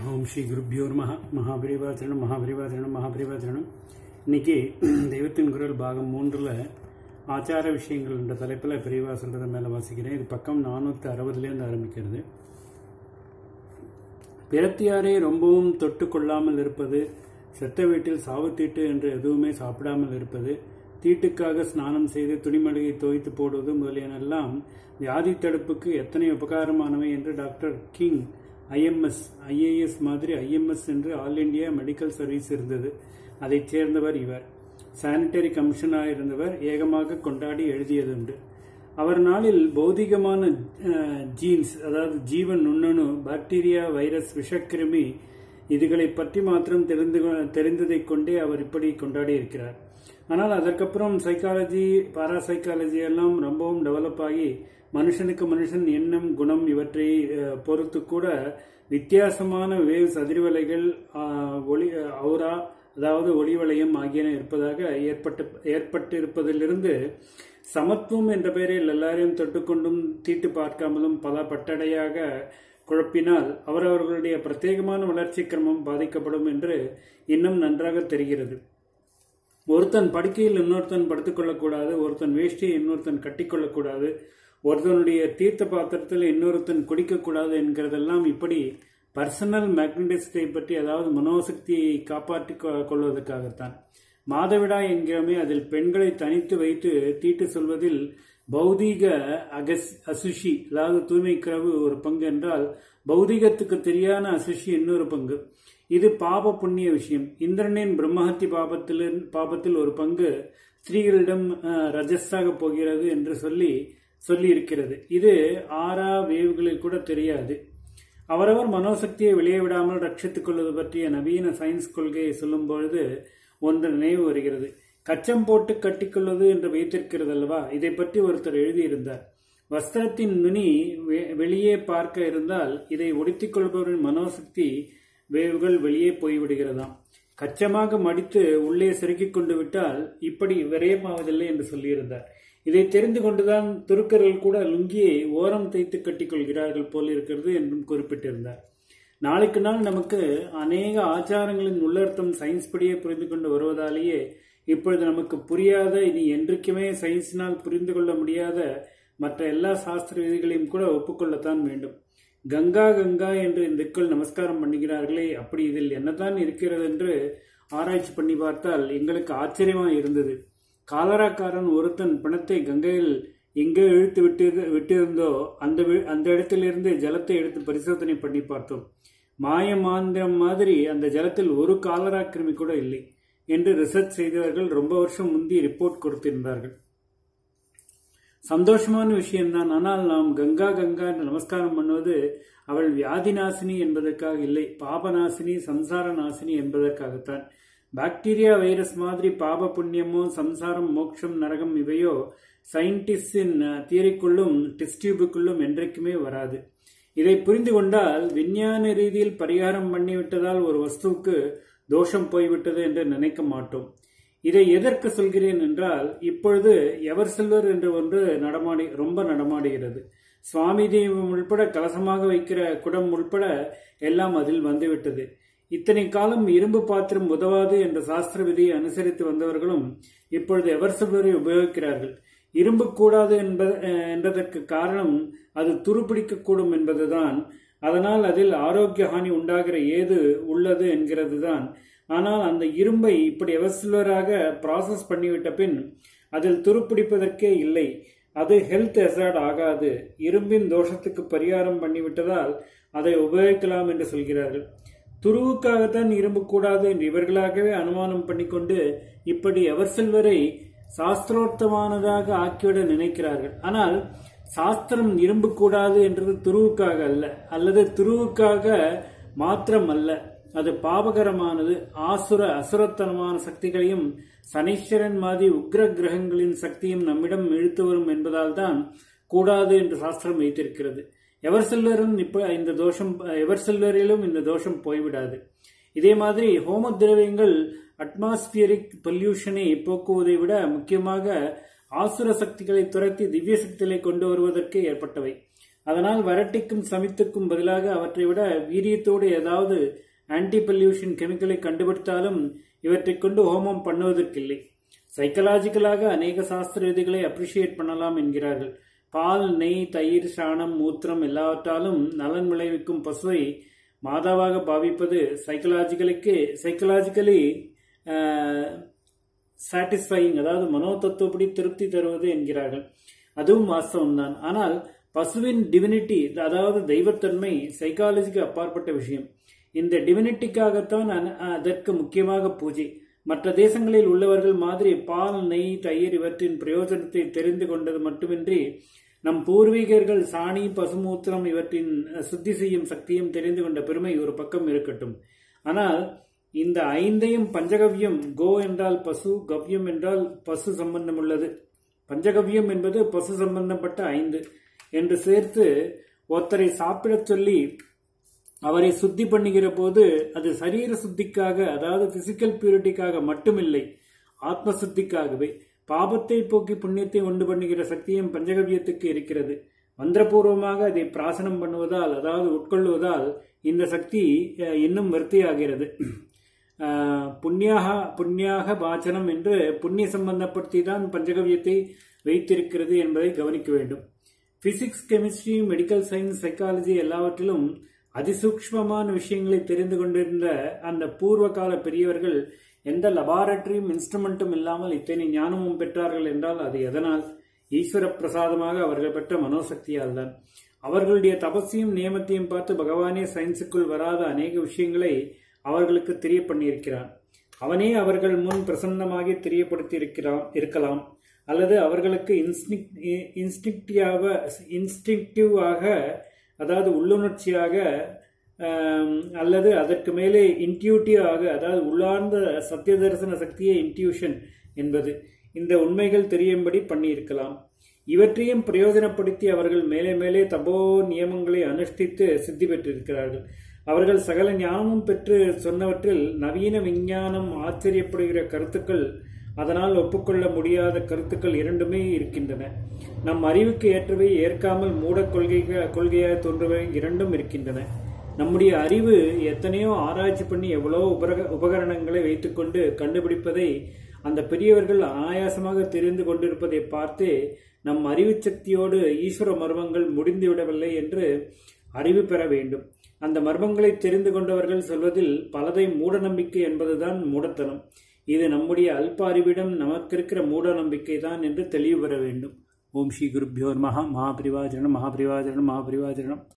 ஓம் ஸ்ரீ குருப்பியோர் மகா மகாபிரிவாச்சரணம் மகாபிரிவாச்சரணம் மகாபிரிவாச்சரணம் இன்னைக்கு தெய்வத்தின் குரல் பாகம் மூன்றில் ஆச்சார விஷயங்கள் என்ற தலைப்பில் பிரிவா சொல்கிறத மேலே வாசிக்கிறேன் இது பக்கம் நானூற்றி அறுபதுலேருந்து ஆரம்பிக்கிறது பிறத்தியாரை ரொம்பவும் தொட்டு கொள்ளாமல் இருப்பது செத்த வீட்டில் சாவுத்தீட்டு என்று எதுவுமே சாப்பிடாமல் இருப்பது தீட்டுக்காக ஸ்நானம் செய்து துணிமலையை தோய்த்து போடுவது முதலியனெல்லாம் வியாதி தடுப்புக்கு எத்தனை உபகாரமானவை என்று டாக்டர் கிங் ஐஎம்எஸ் ஐஏஎஸ் மாதிரி ஐஎம்எஸ் என்று ஆல் இண்டியா மெடிக்கல் சர்வீஸ் இருந்தது அதைச் சேர்ந்தவர் இவர் சானிட்டரி கமிஷனாக இருந்தவர் ஏகமாக கொண்டாடி எழுதியதுண்டு அவர் நாளில் பௌதிகமான ஜீன்ஸ் அதாவது ஜீவன் நுண்ணணு பாக்டீரியா வைரஸ் விஷக்கிருமி இதுகளை பற்றி மாத்திரம் தெரிந்து தெரிந்ததை கொண்டே அவர் இப்படி கொண்டாடி இருக்கிறார் ஆனால் அதற்கப்புறம் சைக்காலஜி பாராசைக்காலஜி எல்லாம் ரொம்பவும் டெவலப் ஆகி மனுஷனுக்கு மனுஷன் எண்ணம் குணம் இவற்றை பொறுத்து கூட வித்தியாசமான வேவ்ஸ் அதிர்வலைகள் ஒளி அவுரா அதாவது ஒளிவளையம் ஆகியன இருப்பதாக ஏற்பட்டு ஏற்பட்டிருப்பதிலிருந்து சமத்துவம் என்ற பெயரில் எல்லாரையும் தொட்டுக்கொண்டும் தீட்டு பார்க்காமலும் பல பட்டடையாக குழப்பினால் அவரவர்களுடைய பிரத்யேகமான வளர்ச்சி கிரமம் பாதிக்கப்படும் என்று இன்னும் நன்றாக தெரிகிறது ஒருத்தன் படுக்கையில் இன்னொருத்தன் படுத்துக்கொள்ளக்கூடாது ஒருத்தன் வேஷ்டியை இன்னொருத்தன் கட்டிக்கொள்ளக்கூடாது ஒருத்தனுடைய தீர்த்த பாத்திரத்தில் இன்னொருத்தன் குடிக்கக்கூடாது என்கிறதெல்லாம் இப்படி பர்சனல் மேக்னடிஸ்டை பற்றி அதாவது மனோசக்தியை காப்பாற்றிக் கொள்வதற்காகத்தான் மாதவிடா என்கிறோமே அதில் பெண்களை தனித்து வைத்து தீட்டு சொல்வதில் பௌதீக அகஸ் அசுஷி அதாவது தூய்மை கிரவு ஒரு பங்கு என்றால் பௌதீகத்துக்கு தெரியான அசுஷி இன்னொரு பங்கு இது பாப புண்ணிய விஷயம் இந்திரனின் பிரம்மஹத்தி பாபத்தில் பாபத்தில் ஒரு பங்கு ஸ்திரீகளிடம் ரஜஸாக போகிறது என்று சொல்லி சொல்லி இருக்கிறது இது ஆறா வேவுகளில் கூட தெரியாது அவரவர் மனோசக்தியை வெளியே விடாமல் ரட்சித்துக் கொள்வது பற்றிய நவீன சயின்ஸ் கொள்கையை சொல்லும் பொழுது ஒன்று நினைவு வருகிறது கச்சம் போட்டு கட்டிக்கொள்வது என்று வைத்திருக்கிறது அல்லவா இதை பற்றி ஒருத்தர் எழுதியிருந்தார் வஸ்திரத்தின் நுனி வெளியே பார்க்க இருந்தால் இதை ஒடித்துக் கொள்பவரின் மனோசக்தி வேவுகள் வெளியே போய்விடுகிறதாம் கச்சமாக மடித்து உள்ளே செருக்கிக் கொண்டு விட்டால் இப்படி விரயமாவதில்லை என்று சொல்லியிருந்தார் இதை தெரிந்து கொண்டுதான் துருக்கர்கள் கூட லுங்கியை ஓரம் தைத்து கட்டிக் கொள்கிறார்கள் போல் இருக்கிறது என்றும் குறிப்பிட்டிருந்தார் நாளுக்கு நாள் நமக்கு அநேக ஆச்சாரங்களின் உள்ளர்த்தம் சயின்ஸ் படியே புரிந்து கொண்டு வருவதாலேயே இப்பொழுது நமக்கு புரியாத இனி என்றைக்குமே சயின்ஸினால் புரிந்து கொள்ள முடியாத மற்ற எல்லா சாஸ்திர விதிகளையும் கூட ஒப்புக்கொள்ளத்தான் வேண்டும் கங்கா கங்கா என்று இந்துக்கள் நமஸ்காரம் பண்ணுகிறார்களே அப்படி இதில் என்னதான் இருக்கிறது என்று ஆராய்ச்சி பண்ணி பார்த்தால் எங்களுக்கு ஆச்சரியமா இருந்தது காலராக்காரன் ஒருத்தன் பிணத்தை கங்கையில் எங்கே இழுத்து விட்டு விட்டிருந்தோ அந்த அந்த இடத்திலிருந்து ஜலத்தை எடுத்து பரிசோதனை பண்ணி பார்த்தோம் மாயமாந்திரம் மாதிரி அந்த ஜலத்தில் ஒரு காலரா கிருமி கூட இல்லை என்று ரிசர்ச் செய்தவர்கள் ரொம்ப வருஷம் முந்தி ரிப்போர்ட் கொடுத்திருந்தார்கள் சந்தோஷமான விஷயம்தான் ஆனால் நாம் கங்கா கங்கா என்று நமஸ்காரம் பண்ணுவது அவள் வியாதி நாசினி என்பதற்காக இல்லை பாபநாசினி சம்சார நாசினி என்பதற்காகத்தான் பாக்டீரியா வைரஸ் மாதிரி பாப புண்ணியமோ சம்சாரம் மோட்சம் நரகம் இவையோ சயின்டிஸ்டின் தியரிக்குள்ளும் டிஸ்டியூபுக்குள்ளும் என்றைக்குமே வராது இதை புரிந்து கொண்டால் விஞ்ஞான ரீதியில் பரிகாரம் பண்ணிவிட்டதால் ஒரு வஸ்துவுக்கு தோஷம் போய்விட்டது என்று நினைக்க மாட்டோம் இதை எதற்கு சொல்கிறேன் என்றால் இப்பொழுது எவர் செல்வர் என்று ஒன்று நடமாடி ரொம்ப நடமாடுகிறது சுவாமி தெய்வம் உள்பட கலசமாக வைக்கிற குடம் உள்பட எல்லாம் அதில் வந்துவிட்டது இத்தனை காலம் இரும்பு பாத்திரம் உதவாது என்ற சாஸ்திர விதியை அனுசரித்து வந்தவர்களும் இப்பொழுது எவர் செல்வரை உபயோகிக்கிறார்கள் இரும்பு கூடாது என்பதற்கு காரணம் அது துருப்பிடிக்கக்கூடும் என்பதுதான் அதனால் அதில் ஆரோக்கிய ஹானி உண்டாகிற ஏது உள்ளது என்கிறது தான் ஆனால் அந்த இரும்பை இப்படி எவசிலராக ப்ராசஸ் பண்ணிவிட்ட பின் அதில் துருப்பிடிப்பதற்கே இல்லை அது ஹெல்த் எசார்ட் ஆகாது இரும்பின் தோஷத்துக்கு பரிகாரம் பண்ணிவிட்டதால் அதை உபயோகிக்கலாம் என்று சொல்கிறார்கள் துருவுக்காகத்தான் இரும்பு கூடாது என்று இவர்களாகவே அனுமானம் பண்ணிக்கொண்டு இப்படி எவர் செல்வரை சாஸ்திரோர்த்தமானதாக ஆக்கிவிட நினைக்கிறார்கள் ஆனால் சாஸ்திரம் இரும்பு கூடாது என்றது துருவுக்காக அல்ல அல்லது துருவுக்காக மாத்திரம் அல்ல அது பாபகரமானது ஆசுர அசுரத்தனமான சக்திகளையும் சனீஸ்வரன் மாதிரி உக்ர கிரகங்களின் சக்தியும் நம்மிடம் இழுத்து வரும் என்பதால் தான் கூடாது என்று சாஸ்திரம் வைத்திருக்கிறது எவர் செல்வரும் இப்ப இந்த தோஷம் எவர் செல்வரிலும் இந்த தோஷம் போய்விடாது இதே மாதிரி ஹோம திரவியங்கள் அட்மாஸ்பியரிக் பொல்யூஷனை போக்குவதை விட முக்கியமாக ஆசுர சக்திகளை துரத்தி திவ்ய சக்திகளை கொண்டு வருவதற்கு ஏற்பட்டவை அதனால் வறட்டிக்கும் சமித்துக்கும் பதிலாக அவற்றை விட வீரியத்தோடு ஏதாவது ஆன்டி பல்யூஷன் கெமிக்கலை கண்டுபிடித்தாலும் இவற்றைக் கொண்டு ஹோமம் பண்ணுவதற்கில்லை சைக்கலாஜிக்கலாக அநேக சாஸ்திர விதிகளை அப்ரிஷியேட் பண்ணலாம் என்கிறார்கள் பால் நெய் தயிர் சாணம் மூத்திரம் எல்லாவற்றாலும் நலன் விளைவிக்கும் பசுவை மாதாவாக பாவிப்பது சைக்கலாஜிக்கலுக்கு சைக்கலாஜிக்கலி சாட்டிஸ்ஃபையிங் அதாவது மனோ தத்துவப்படி திருப்தி தருவது என்கிறார்கள் அதுவும் வாஸ்தவம்தான் ஆனால் பசுவின் டிவினிட்டி அதாவது தெய்வத்தன்மை சைக்காலஜிக்கு அப்பாற்பட்ட விஷயம் இந்த டிவினிட்டிக்காகத்தான் அதற்கு முக்கியமாக பூஜை மற்ற தேசங்களில் உள்ளவர்கள் மாதிரி பால் நெய் தயிர் இவற்றின் பிரயோஜனத்தை தெரிந்து கொண்டது மட்டுமின்றி நம் பூர்வீகர்கள் சாணி பசுமூத்திரம் இவற்றின் சுத்தி செய்யும் சக்தியும் தெரிந்து கொண்ட பெருமை ஒரு பக்கம் இருக்கட்டும் ஆனால் இந்த ஐந்தையும் பஞ்சகவ்யம் கோ என்றால் பசு கவ்யம் என்றால் பசு சம்பந்தம் உள்ளது பஞ்சகவ்யம் என்பது பசு சம்பந்தப்பட்ட ஐந்து என்று சேர்த்து ஒருத்தரை சாப்பிடச் சொல்லி அவரை சுத்தி பண்ணுகிற போது அது சரீர சுத்திக்காக அதாவது பிசிக்கல் பியூரிட்டிக்காக மட்டுமில்லை ஆத்ம சுத்திக்காகவே பாபத்தை போக்கி புண்ணியத்தை உண்டு பண்ணுகிற சக்தியும் பஞ்சகவியத்துக்கு இருக்கிறது மந்திரபூர்வமாக அதை பிராசனம் பண்ணுவதால் அதாவது உட்கொள்வதால் இந்த சக்தி இன்னும் விருத்தியாகிறது புண்ணியாக புண்ணியாக வாச்சனம் என்று புண்ணிய சம்பந்தப்படுத்தி தான் பஞ்சகவியத்தை வைத்திருக்கிறது என்பதை கவனிக்க வேண்டும் physics chemistry medical science psychology எல்லாவற்றிலும் அதிசூக்மமான விஷயங்களை தெரிந்து கொண்டிருந்த அந்த பூர்வ கால பெரியவர்கள் எந்த லபார்டரியும் இன்ஸ்ட்ருமெண்ட்டும் இல்லாமல் இத்தனை ஞானமும் பெற்றார்கள் என்றால் அது எதனால் ஈஸ்வர பிரசாதமாக அவர்கள் பெற்ற மனோசக்தியால் தான் அவர்களுடைய தபஸையும் நியமத்தையும் பார்த்து பகவானே சயின்ஸுக்குள் வராத அநேக விஷயங்களை அவர்களுக்கு தெரிய பண்ணியிருக்கிறான் அவனே அவர்கள் முன் பிரசன்னமாகி தெரியப்படுத்தி இருக்கிறான் இருக்கலாம் அல்லது அவர்களுக்கு இன்ஸ்டிக் இன்ஸ்டிக்டிவாக இன்ஸ்டிக்டிவாக அதாவது உள்ளுணர்ச்சியாக அல்லது அதற்கு மேலே இன்ட்யூட்டிவாக அதாவது உள்ளார்ந்த சத்திய தரிசன சக்தியே இன்ட்யூஷன் என்பது இந்த உண்மைகள் தெரியும்படி பண்ணியிருக்கலாம் இவற்றையும் பிரயோஜனப்படுத்தி அவர்கள் மேலே மேலே தபோ நியமங்களை அனுஷ்டித்து சித்தி பெற்றிருக்கிறார்கள் அவர்கள் சகல ஞானமும் பெற்று சொன்னவற்றில் நவீன விஞ்ஞானம் ஆச்சரியப்படுகிற கருத்துக்கள் அதனால் ஒப்புக்கொள்ள முடியாத கருத்துக்கள் இரண்டுமே இருக்கின்றன நம் அறிவுக்கு ஏற்றவை ஏற்காமல் மூட கொள்கை கொள்கையாக தோன்றுவை இரண்டும் இருக்கின்றன நம்முடைய அறிவு எத்தனையோ ஆராய்ச்சி பண்ணி எவ்வளவோ உபரக உபகரணங்களை வைத்துக்கொண்டு கண்டுபிடிப்பதை அந்த பெரியவர்கள் அனாயாசமாக தெரிந்து கொண்டிருப்பதை பார்த்து நம் அறிவு சக்தியோடு ஈஸ்வர மர்மங்கள் முடிந்துவிடவில்லை என்று அறிவு பெற வேண்டும் அந்த மர்மங்களை தெரிந்து கொண்டவர்கள் சொல்வதில் பலதை மூட நம்பிக்கை என்பதுதான் மூடத்தனம் இது நம்முடைய அல்ப அறிவிடம் நமக்கு இருக்கிற மூட நம்பிக்கை தான் என்று தெளிவு பெற வேண்டும் ஓம் ஸ்ரீ குருப்பியோர் மகா மகாபிரிவாஜனம் மகாபிரிவாஜனம் மகாபிரிவாஜனம்